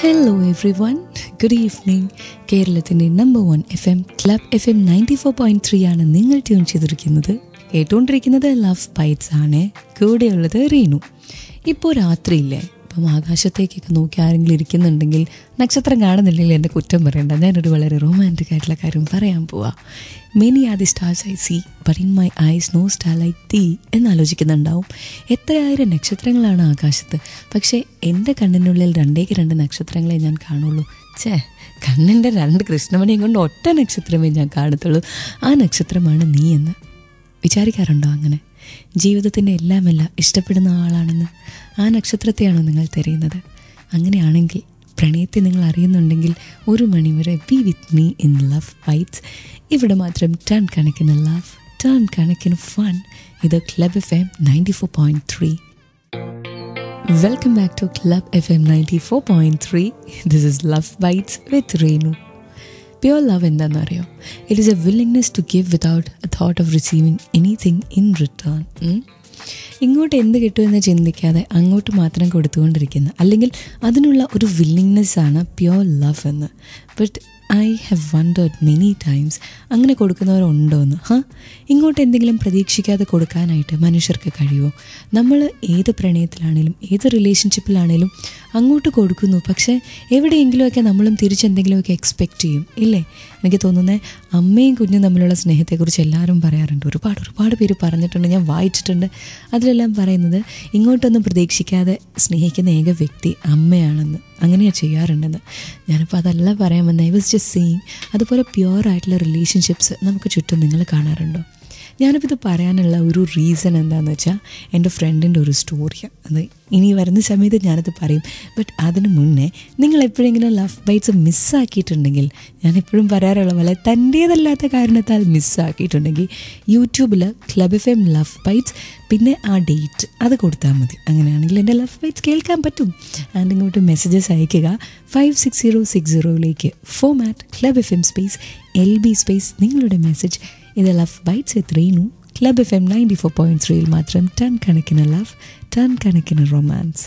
Hello everyone good evening കേരളത്തിൻ്റെ number one F M club F M ninety four point three ആണ് നിങ്ങൾ tune ചെയ്തിരിക്കുന്നത് കേട്ടുകൊണ്ടിരിക്കുന്നത് love bites ആണ് കൂടെയുള്ളത് റീനു ഇപ്പോൾ രാത്രിയില്ലേ ഇപ്പം ആകാശത്തേക്കൊക്കെ നോക്കി ആരെങ്കിലും ഇരിക്കുന്നുണ്ടെങ്കിൽ നക്ഷത്രം കാണുന്നില്ലെങ്കിൽ എൻ്റെ കുറ്റം പറയണ്ട ഞാനൊരു വളരെ റൊമാൻറ്റിക് ആയിട്ടുള്ള കാര്യം പറയാൻ പോവാ many are the stars I see but in my eyes no star like thee എന്നാലോചിക്കുന്നുണ്ടാവും എത്രയായിരം നക്ഷത്രങ്ങളാണ് ആകാശത്ത് പക്ഷേ എൻ്റെ കണ്ണിനുള്ളിൽ രണ്ടേക്ക് രണ്ട് നക്ഷത്രങ്ങളെ ഞാൻ കാണുള്ളൂ ഛേ കണ്ണിൻ്റെ രണ്ട് കൃഷ്ണമണിയും കൊണ്ട് ഒറ്റ നക്ഷത്രമേ ഞാൻ കാണത്തുള്ളൂ ആ നക്ഷത്രമാണ് നീ എന്ന് വിചാരിക്കാറുണ്ടോ അങ്ങനെ ജീവിതത്തിൻ്റെ എല്ലാമെല്ലാം ഇഷ്ടപ്പെടുന്ന ആളാണെന്ന് ആ നക്ഷത്രത്തെയാണോ നിങ്ങൾ തിരയുന്നത് അങ്ങനെയാണെങ്കിൽ പ്രണയത്തെ നിങ്ങൾ അറിയുന്നുണ്ടെങ്കിൽ ഒരു മണിവരെ be with me in love fights ഇവിടെ മാത്രം ടൺ കണക്കിന് ലവ് ടൺ കണക്കിന് ഫൺ ഇത് club F M ninety four point three welcome back to club F M ninety four point three this is love bites with Renu pure love എന്താണെന്നറിയോ it is a willingness to give without a thought of receiving anything in return ഇങ്ങോട്ട് എന്ത് കിട്ടുമെന്ന് ചിന്തിക്കാതെ അങ്ങോട്ട് മാത്രം കൊടുത്തുകൊണ്ടിരിക്കുന്ന അല്ലെങ്കിൽ അതിനുള്ള ഒരു വില്ലിങ്നെസ് ആണ് പ്യുവർ ലവ് എന്ന് but I have wondered many times അങ്ങനെ കൊടുക്കുന്നവരുണ്ടോ എന്ന് ഹാ ഇങ്ങോട്ട് എന്തെങ്കിലും പ്രതീക്ഷിക്കാതെ കൊടുക്കാനായിട്ട് മനുഷ്യർക്ക് കഴിയുമോ നമ്മൾ ഏത് പ്രണയത്തിലാണേലും ഏത് റിലേഷൻഷിപ്പിലാണേലും അങ്ങോട്ട് കൊടുക്കുന്നു പക്ഷേ എവിടെയെങ്കിലുമൊക്കെ നമ്മളും തിരിച്ചെന്തെങ്കിലുമൊക്കെ എക്സ്പെക്റ്റ് ചെയ്യും ഇല്ലേ എനിക്ക് തോന്നുന്നത് അമ്മയും കുഞ്ഞും തമ്മിലുള്ള സ്നേഹത്തെക്കുറിച്ച് എല്ലാവരും പറയാറുണ്ട് ഒരുപാട് ഒരുപാട് പേര് പറഞ്ഞിട്ടുണ്ട് ഞാൻ വായിച്ചിട്ടുണ്ട് അതിലെല്ലാം പറയുന്നത് ഇങ്ങോട്ടൊന്നും പ്രതീക്ഷിക്കാതെ സ്നേഹിക്കുന്ന ഏക വ്യക്തി അമ്മയാണെന്ന് അങ്ങനെയാണ് ചെയ്യാറുണ്ടെന്ന് ഞാനിപ്പോൾ അതല്ല പറയാൻ വന്നത് ഐ വാസ് ജസ്റ്റ് സെയിങ് അതുപോലെ പ്യുവർ ആയിട്ടുള്ള റിലേഷൻഷിപ്സ് നമുക്ക് ചുറ്റും നിങ്ങൾ കാണാറുണ്ടോ ഞാനിപ്പോൾ ഇത് പറയാനുള്ള ഒരു റീസൺ എന്താണെന്ന് വെച്ചാൽ എൻ്റെ ഫ്രണ്ടിൻ്റെ ഒരു സ്റ്റോറിയാണ് അത് ഇനി വരുന്ന സമയത്ത് ഞാനത് പറയും ബട്ട് അതിന് മുന്നേ നിങ്ങൾ എപ്പോഴെങ്കിലും ലവ് ബൈറ്റ്സ് മിസ്സാക്കിയിട്ടുണ്ടെങ്കിൽ ഞാൻ എപ്പോഴും പറയാറുള്ള പോലെ തൻ്റേതല്ലാത്ത കാരണത്താൽ മിസ്സാക്കിയിട്ടുണ്ടെങ്കിൽ യൂട്യൂബിൽ club F M love bites പിന്നെ ആ ഡേറ്റ് അത് കൊടുത്താൽ മതി അങ്ങനെയാണെങ്കിൽ എൻ്റെ ലവ് ബൈറ്റ്സ് കേൾക്കാൻ പറ്റും ആൻഡ് ഇങ്ങോട്ട് മെസ്സേജസ് അയയ്ക്കുക ഫൈവ് സിക്സ് സീറോ സിക്സ് സീറോയിലേക്ക് format club F M space L B space നിങ്ങളുടെ മെസ്സേജ് ഇത് ലവ് ബൈറ്റ്സ് എത്രയും club F M ninety four point ത്രീയിൽ മാത്രം ടൺ കണക്കിന് ലവ് ടൺ കണക്കിന് റൊമാൻസ്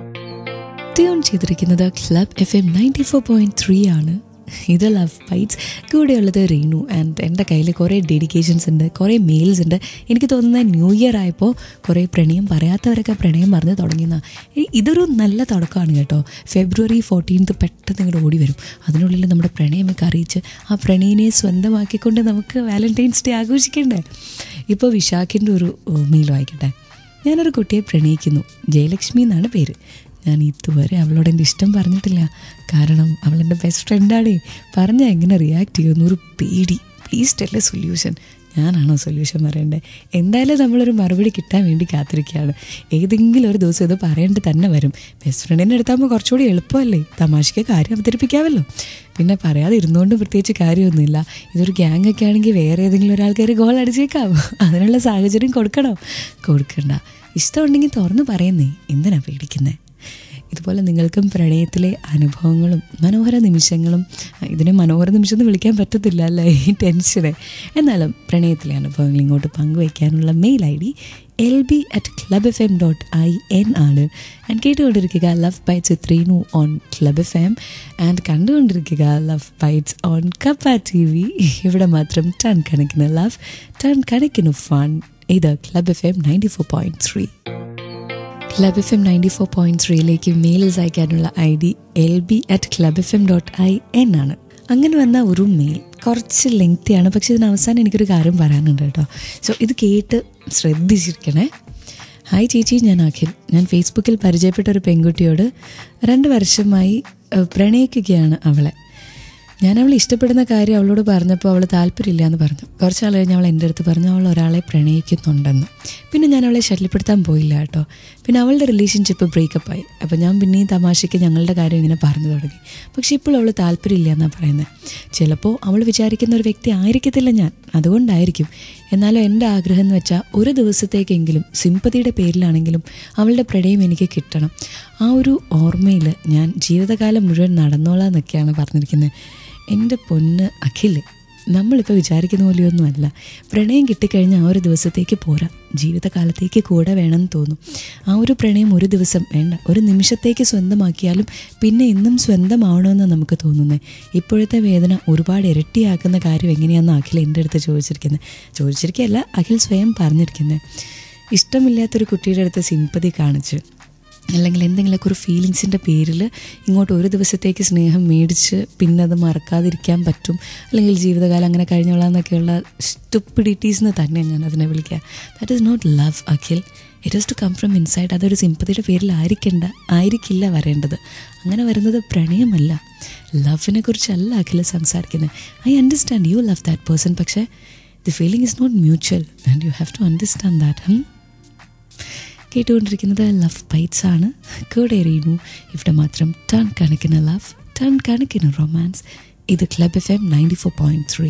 ട്യൂൺ ചെയ്തിരിക്കുന്നത് club F M ninety four point three ആണ് ഇത് ലവ് ബൈറ്റ്സ് കൂടെയുള്ളത് റീനു ആൻഡ് എൻ്റെ കയ്യിൽ കുറേ ഡെഡിക്കേഷൻസ് ഉണ്ട് കുറേ മെയിൽസ് ഉണ്ട് എനിക്ക് തോന്നുന്നത് ന്യൂ ഇയർ ആയപ്പോൾ കുറേ പ്രണയം പറയാത്തവരൊക്കെ പ്രണയം പറഞ്ഞ് തുടങ്ങിയെന്ന ഇതൊരു നല്ല തുടക്കമാണ് കേട്ടോ ഫെബ്രുവരി ഫോർട്ടീൻത്ത് പെട്ടെന്ന് ഇങ്ങോട്ട് ഓടി വരും അതിനുള്ളിൽ നമ്മുടെ പ്രണയമൊക്കെ അറിയിച്ച് ആ പ്രണയിനെ സ്വന്തമാക്കിക്കൊണ്ട് നമുക്ക് വാലൻറ്റൈൻസ് ഡേ ആഘോഷിക്കണ്ടേ ഇപ്പോൾ വിശാഖിൻ്റെ ഒരു മെയിൽ വായിക്കട്ടെ ഞാനൊരു കുട്ടിയെ പ്രണയിക്കുന്നു ജയലക്ഷ്മി എന്നാണ് പേര് ഞാൻ ഇതുവരെ അവളോട് എൻ്റെ ഇഷ്ടം പറഞ്ഞിട്ടില്ല കാരണം അവൾ എൻ്റെ ബെസ്റ്റ് ഫ്രണ്ടാണേ പറഞ്ഞാൽ എങ്ങനെ റിയാക്ട് ചെയ്യുമെന്ന് ഒരു പേടി പ്ലീസ് ടെല്ലേ സൊല്യൂഷൻ ഞാനാണോ സൊല്യൂഷൻ പറയേണ്ടത് എന്തായാലും നമ്മളൊരു മറുപടി കിട്ടാൻ വേണ്ടി കാത്തിരിക്കുകയാണ് ഏതെങ്കിലും ഒരു ദിവസം ഇത് പറയേണ്ടി തന്നെ വരും ബെസ്റ്റ് ഫ്രണ്ടിൻ്റെ അടുത്താകുമ്പോൾ കുറച്ചുകൂടി എളുപ്പമല്ലേ തമാശയ്ക്ക് കാര്യം അവതരിപ്പിക്കാമല്ലോ പിന്നെ പറയാതെ ഇരുന്നുകൊണ്ട് പ്രത്യേകിച്ച് കാര്യമൊന്നുമില്ല ഇതൊരു ഗ്യാങ് ഒക്കെ ആണെങ്കിൽ വേറെ ഏതെങ്കിലും ഒരാൾക്കാർ ഗോൾ അടിച്ചേക്കാം അതിനുള്ള സാഹചര്യം കൊടുക്കണോ കൊടുക്കണ്ട ഇഷ്ടമുണ്ടെങ്കിൽ തുറന്ന് പറയുന്നേ എന്തിനാ പേടിക്കുന്നത് ഇതുപോലെ നിങ്ങൾക്കും പ്രണയത്തിലെ അനുഭവങ്ങളും മനോഹര നിമിഷങ്ങളും ഇതിനെ മനോഹര നിമിഷം എന്ന് വിളിക്കാൻ പറ്റത്തില്ല അല്ലേ ഈ ടെൻഷനെ എന്നാലും പ്രണയത്തിലെ അനുഭവങ്ങൾ ഇങ്ങോട്ട് പങ്കുവയ്ക്കാനുള്ള mail I D L B at club F M dot I N ആണ് ആൻഡ് കേട്ടുകൊണ്ടിരിക്കുക ലവ് ബൈറ്റ്സ് ത്രീനു on club F M and കണ്ടുകൊണ്ടിരിക്കുക love bites on Kappa T V ഇവിടെ മാത്രം ടൺ കണക്കിന് ലവ് ടൺ കണക്കിന് ഫൺ ഇത് club F M ninety four point three club F M ninety four point ത്രീയിലേക്ക് മെയിൽസ് അയക്കാനുള്ള I D L B at club F M dot I N ആണ് അങ്ങനെ വന്ന ഒരു മെയിൽ കുറച്ച് ലെങ്തിയാണ് പക്ഷെ ഇതിന് അവസാനം എനിക്കൊരു കാര്യം പറയാനുണ്ട് കേട്ടോ സോ ഇത് കേട്ട് ശ്രദ്ധിച്ചിരിക്കണേ ഹായ് ചേച്ചി ഞാൻ അഖിൽ ഞാൻ ഫേസ്ബുക്കിൽ പരിചയപ്പെട്ട ഒരു പെൺകുട്ടിയോട് രണ്ട് വർഷമായി പ്രണയിക്കുകയാണ് അവളെ ഞാൻ അവൾ ഇഷ്ടപ്പെടുന്ന കാര്യം അവളോട് പറഞ്ഞപ്പോൾ അവൾ താല്പര്യമില്ല എന്ന് പറഞ്ഞു കുറച്ച് നാൾ കഴിഞ്ഞ് അവൾ എൻ്റെ അടുത്ത് പറഞ്ഞു അവൾ ഒരാളെ പ്രണയിക്കുന്നുണ്ടെന്ന് പിന്നെ ഞാൻ അവളെ ശല്യപ്പെടുത്താൻ പോയില്ല കേട്ടോ പിന്നെ അവളുടെ റിലേഷൻഷിപ്പ് ബ്രേക്കപ്പ് ആയി അപ്പോൾ ഞാൻ പിന്നെയും തമാശയ്ക്ക് ഞങ്ങളുടെ കാര്യം ഇങ്ങനെ പറഞ്ഞു തുടങ്ങി പക്ഷേ ഇപ്പോൾ അവൾ താല്പര്യമില്ല എന്നാണ് പറയുന്നത് ചിലപ്പോൾ അവൾ വിചാരിക്കുന്ന ഒരു വ്യക്തി ആയിരിക്കത്തില്ല ഞാൻ അതുകൊണ്ടായിരിക്കും എന്നാലും എൻ്റെ ആഗ്രഹം എന്ന് വെച്ചാൽ ഒരു ദിവസത്തേക്കെങ്കിലും സിമ്പതിയുടെ പേരിലാണെങ്കിലും അവളുടെ പ്രണയം എനിക്ക് കിട്ടണം ആ ഒരു ഓർമ്മയിൽ ഞാൻ ജീവിതകാലം മുഴുവൻ നടന്നോളാം എന്നൊക്കെയാണ് പറഞ്ഞിരിക്കുന്നത് എൻ്റെ പൊന്ന് അഖിൽ നമ്മളിപ്പോൾ വിചാരിക്കുന്ന പോലെയൊന്നുമല്ല പ്രണയം കിട്ടിക്കഴിഞ്ഞാൽ ആ ഒരു ദിവസത്തേക്ക് പോരാ ജീവിതകാലത്തേക്ക് കൂടെ വേണമെന്ന് തോന്നും ആ ഒരു പ്രണയം ഒരു ദിവസം വേണ്ട ഒരു നിമിഷത്തേക്ക് സ്വന്തമാക്കിയാലും പിന്നെ ഇന്നും സ്വന്തമാവണമെന്ന് നമുക്ക് തോന്നുന്നത് ഇപ്പോഴത്തെ വേദന ഒരുപാട് ഇരട്ടിയാക്കുന്ന കാര്യം എങ്ങനെയാണെന്ന് അഖിൽ എൻ്റെ അടുത്ത് ചോദിച്ചിരിക്കുന്നത് ചോദിച്ചിരിക്കുകയല്ല അഖിൽ സ്വയം പറഞ്ഞിരിക്കുന്നത് ഇഷ്ടമില്ലാത്തൊരു കുട്ടിയുടെ അടുത്ത് സിമ്പതി കാണിച്ച് അല്ലെങ്കിൽ എന്തെങ്കിലുമൊക്കെ ഒരു ഫീലിങ്സിൻ്റെ പേരിൽ ഇങ്ങോട്ട് ഒരു ദിവസത്തേക്ക് സ്നേഹം മേടിച്ച് പിന്നെ അത് മറക്കാതിരിക്കാൻ പറ്റും അല്ലെങ്കിൽ ജീവിതകാലം അങ്ങനെ കഴിഞ്ഞോളാം എന്നൊക്കെയുള്ള സ്റ്റുപ്പിഡിറ്റീസ് എന്ന് തന്നെ ഞാൻ അതിനെ വിളിക്കുക that is not love Akhil it is to come from inside അതൊരു സിമ്പതിയുടെ പേരിൽ ആയിരിക്കേണ്ട ആയിരിക്കില്ല വരേണ്ടത് അങ്ങനെ വരുന്നത് പ്രണയമല്ല ലവിനെ കുറിച്ചല്ല അഖിൽ സംസാരിക്കുന്നത് I understand you love that person പക്ഷേ the feeling is not mutual and you have to understand that കേട്ടുകൊണ്ടിരിക്കുന്നത് ലവ് ബൈറ്റ്സ് ആണ് കൂടെ എറിയുന്നു ഇവിടെ മാത്രം ടൺ കണക്കിന് ലവ് ടൺ കണക്കിന് റൊമാൻസ് ഇത് club F M ninety four point three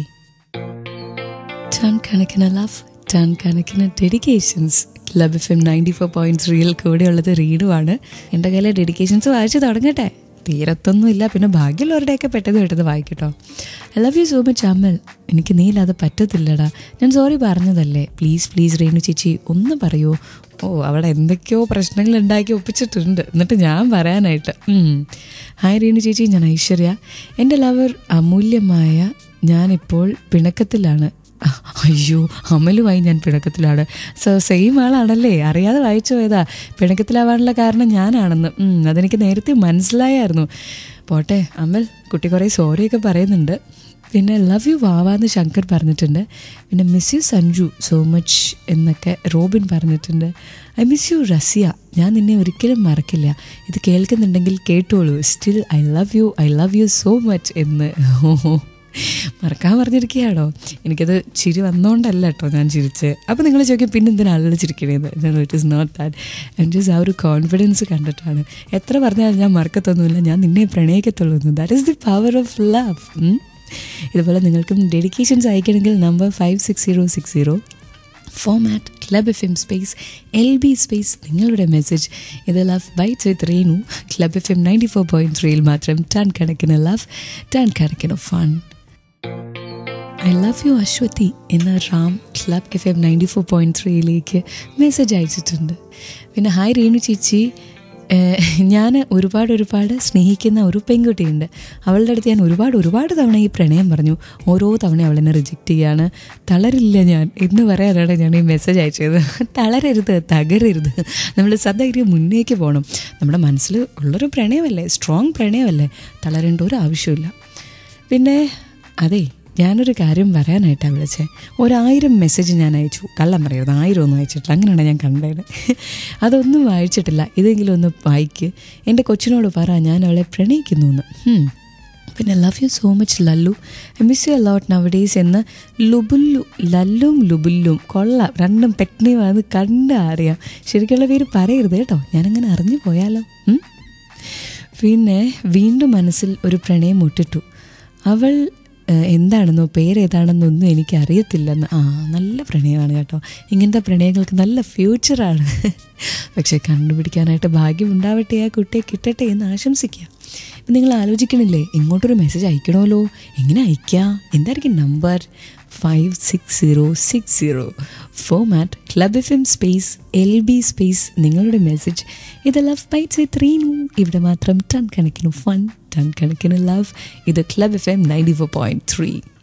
ton കണക്കിന് ലവ് ടൺ കണക്കിന് dedications club F M ninety four point ത്രീയിൽ കൂടെയുള്ളത് റീഡുമാണ് എൻ്റെ കയ്യിലെ ഡെഡിക്കേഷൻസ് വായിച്ചു തുടങ്ങട്ടെ തീരത്തൊന്നും ഇല്ല പിന്നെ ഭാഗ്യമുള്ളവരുടെയൊക്കെ പെട്ടെന്ന് പെട്ടെന്ന് വായിക്കട്ടോ I love you so much Ammal എനിക്ക് നീ ഇല്ലാതെ പറ്റത്തില്ലടാ ഞാൻ സോറി പറഞ്ഞതല്ലേ പ്ലീസ് പ്ലീസ് രേണു ചേച്ചി ഒന്ന് പറയൂ ഓ അവിടെ എന്തൊക്കെയോ പ്രശ്നങ്ങൾ ഉണ്ടാക്കി ഒപ്പിച്ചിട്ടുണ്ട് എന്നിട്ട് ഞാൻ പറയാനായിട്ട് ഉം. ഹായ് രേണു ചേച്ചി ഞാൻ ഐശ്വര്യ എൻ്റെ ലവർ അമൂല്യമായ ഞാനിപ്പോൾ പിണക്കത്തിലാണ് അയ്യോ അമലുമായി ഞാൻ പിണക്കത്തിലാണ് സോ സെയിം ആളാണല്ലേ അറിയാതെ വായിച്ചു പോയതാ പിണക്കത്തിലാവാനുള്ള കാരണം ഞാനാണെന്ന് ഉം, അതെനിക്ക് നേരത്തെ മനസ്സിലായായിരുന്നു പോട്ടെ അമൽ കുട്ടി കുറേ സോറിയൊക്കെ പറയുന്നുണ്ട് പിന്നെ ലവ് യു വാവാന്ന് ശങ്കർ പറഞ്ഞിട്ടുണ്ട് പിന്നെ miss you Sanju so much എന്നൊക്കെ റോബിൻ പറഞ്ഞിട്ടുണ്ട് ഐ മിസ് യു റസിയ ഞാൻ നിന്നെ ഒരിക്കലും മറക്കില്ല ഇത് കേൾക്കുന്നുണ്ടെങ്കിൽ കേട്ടോളൂ still I love you I love you so much എന്ന് ഓഹോ മറക്കാൻ പറഞ്ഞിരിക്കുകയാണോ എനിക്കത് ചിരി വന്നോണ്ടല്ല കേട്ടോ ഞാൻ ചിരിച്ച് അപ്പോൾ നിങ്ങൾ ചോദിക്കും പിന്നെ എന്തിനാ ആളുകൾ ചിരിക്കണേന്ന് ഇറ്റ് ഇസ് നോട്ട് ദാറ്റ് എൻ്റെ ജസ്റ്റ് ആ ഒരു കോൺഫിഡൻസ് കണ്ടിട്ടാണ് എത്ര പറഞ്ഞാലും ഞാൻ മറക്കത്തൊന്നുമില്ല ഞാൻ നിന്നെ പ്രണയിക്കത്തുള്ളൂ that is the power of love ഇതുപോലെ നിങ്ങൾക്കും ഡെഡിക്കേഷൻസ് അയക്കണമെങ്കിൽ number five six zero six zero format club F M space L B space നിങ്ങളുടെ മെസ്സേജ് ഇത് love bites with Reenu club F M ninety four point ത്രീയിൽ മാത്രം ton കണക്കിന് love ton കണക്കിന് fun I love you Ashwathi എന്ന Ram club F M ninety four point ത്രീയിലേക്ക് message അയച്ചിട്ടുണ്ട് പിന്നെ ഹായ് രേണു ചേച്ചി ഞാൻ ഒരുപാട് ഒരുപാട് സ്നേഹിക്കുന്ന ഒരു പെൺകുട്ടിയുണ്ട് അവളുടെ അടുത്ത് ഞാൻ ഒരുപാട് ഒരുപാട് തവണ ഈ പ്രണയം പറഞ്ഞു ഓരോ തവണ അവൾ എന്നെ റിജക്റ്റ് ചെയ്യാണ് തളരില്ല ഞാൻ എന്ന് പറയാനാണ് ഞാൻ ഈ മെസ്സേജ് അയച്ചത് തളരരുത് തകരരുത് നമ്മൾ സധൈര്യം മുന്നേക്ക് പോകണം നമ്മുടെ മനസ്സിൽ ഉള്ളൊരു പ്രണയമല്ലേ സ്ട്രോങ് പ്രണയമല്ലേ തളരേണ്ട ഒരു ആവശ്യമില്ല പിന്നെ അതെ ഞാനൊരു കാര്യം പറയാനായിട്ടാണ് വിളിച്ചത് ഒരായിരം മെസ്സേജ് ഞാൻ അയച്ചു കള്ളം പറയരുത് ആയിരം ഒന്നും അയച്ചിട്ടില്ല അങ്ങനെയാണ് ഞാൻ കണ്ടത് അതൊന്നും വായിച്ചിട്ടില്ല ഇതെങ്കിലും ഒന്ന് വായിക്ക് എൻ്റെ കൊച്ചിനോട് പറ ഞാൻ അവളെ പ്രണയിക്കുന്നു എന്ന് ഹും. പിന്നെ love you so much Lallu I miss you a lot nowadays എന്ന് ലുബുല്ലു ലല്ലും ലുബുല്ലും കൊള്ളാം രണ്ടും പെട്നിവാന്ന് കണ്ട അറിയാം ശരിക്കുള്ള പേര് പറയരുത് കേട്ടോ ഞാനങ്ങനെ അറിഞ്ഞു പോയാലോ ഉം? പിന്നെ വീണ്ടും മനസ്സിൽ ഒരു പ്രണയം മുട്ടിട്ടു അവൾ ഏഹ്, എന്താണെന്നോ പേരേതാണെന്നൊന്നും എനിക്ക് അറിയത്തില്ലെന്ന് ആ നല്ല പ്രണയമാണ് കേട്ടോ ഇങ്ങനത്തെ പ്രണയങ്ങൾക്ക് നല്ല ഫ്യൂച്ചറാണ് പക്ഷെ കണ്ടുപിടിക്കാനായിട്ട് ഭാഗ്യം ഉണ്ടാവട്ടെ ആ കുട്ടിയെ കിട്ടട്ടെ എന്ന് ആശംസിക്കുക ഇപ്പം നിങ്ങൾ ആലോചിക്കണില്ലേ ഇങ്ങോട്ടൊരു മെസ്സേജ് അയക്കണമല്ലോ എങ്ങനെ അയക്കാം എന്തായിരിക്കും number five six zero six zero format club F M space L B space നിങ്ങളുടെ മെസ്സേജ് ഇത് ലവ് ബൈറ്റ്സ് ത്രീനു ഇവിടെ മാത്രം ടൺ കണക്കിന് ഫൺ ടൺ കണക്കിന് ലവ് ഇത് club F M ninety four point three